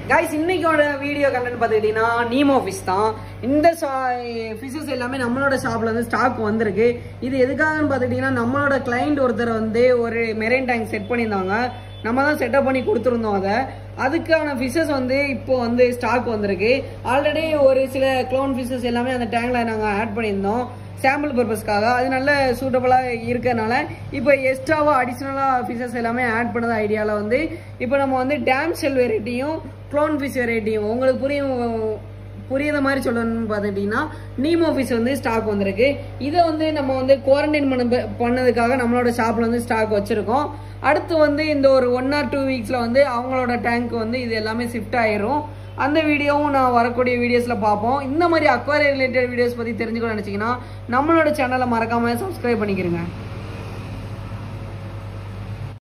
guys இன்னைக்கோட video content பார்த்துக்கிட்டீங்கன்னா Nemo fish தான் இந்த ஃபிஷஸ் எல்லாமே நம்மளோட ஷாப்ல வந்து ஸ்டாக் வந்திருக்கு இது எதுக்காகன்னு பார்த்துக்கிட்டீங்கன்னா நம்மளோட கிளைண்ட் ஒருத்தர் வந்து ஒரு மெரைன் டேங்க் செட் பண்ணியிருந்தாங்க நம்ம தான் செட்டப் பண்ணி கொடுத்துருந்தோம் அதை அதுக்கான ஃபிஷஸ் வந்து இப்போ வந்து ஸ்டாக் வந்திருக்கு ஆல்ரெடி ஒரு சில க்ளோன் ஃபிஷஸ் எல்லாமே அந்த டேங்க்ல நாங்கள் ஆட் பண்ணியிருந்தோம் சாம்பிள் பர்பஸ்க்காக அது நல்ல சூட்டபுளாக இருக்கறனால இப்போ எக்ஸ்ட்ராவாக அடிஷ்னலாக ஃபிஷஸ் எல்லாமே ஆட் பண்ணது ஐடியாவில் வந்து இப்போ நம்ம வந்து டேம் ஷெல் வெரைட்டியும் க்ளோன் ஃபிஷ் வெரைட்டியும் உங்களுக்கு புரியும் புரியுத மாதிரி சொல்லணும்னு பார்த்துக்கிட்டிங்கன்னா நீமோ ஃபிஷ் வந்து ஸ்டாக் வந்திருக்கு இதை வந்து நம்ம வந்து குவாரண்டைன் பண்ண பண்ணதுக்காக நம்மளோட ஷாப்பில் வந்து ஸ்டாக் வச்சுருக்கோம் அடுத்து வந்து இந்த ஒரு ஒன் ஆர் டூ வீக்ஸில் வந்து அவங்களோட டேங்க் வந்து இது எல்லாமே ஷிஃப்ட் ஆயிரும் அந்த வீடியோவும் நான் வரக்கூடிய வீடியோஸில் பார்ப்போம் இந்த மாதிரி அக்வாரி ரிலேட்டட் வீடியோஸ் பற்றி தெரிஞ்சுக்கணும்னு நினச்சிங்கன்னா நம்மளோட சேனலை மறக்காமல் சப்ஸ்கிரைப் பண்ணிக்கிறேங்க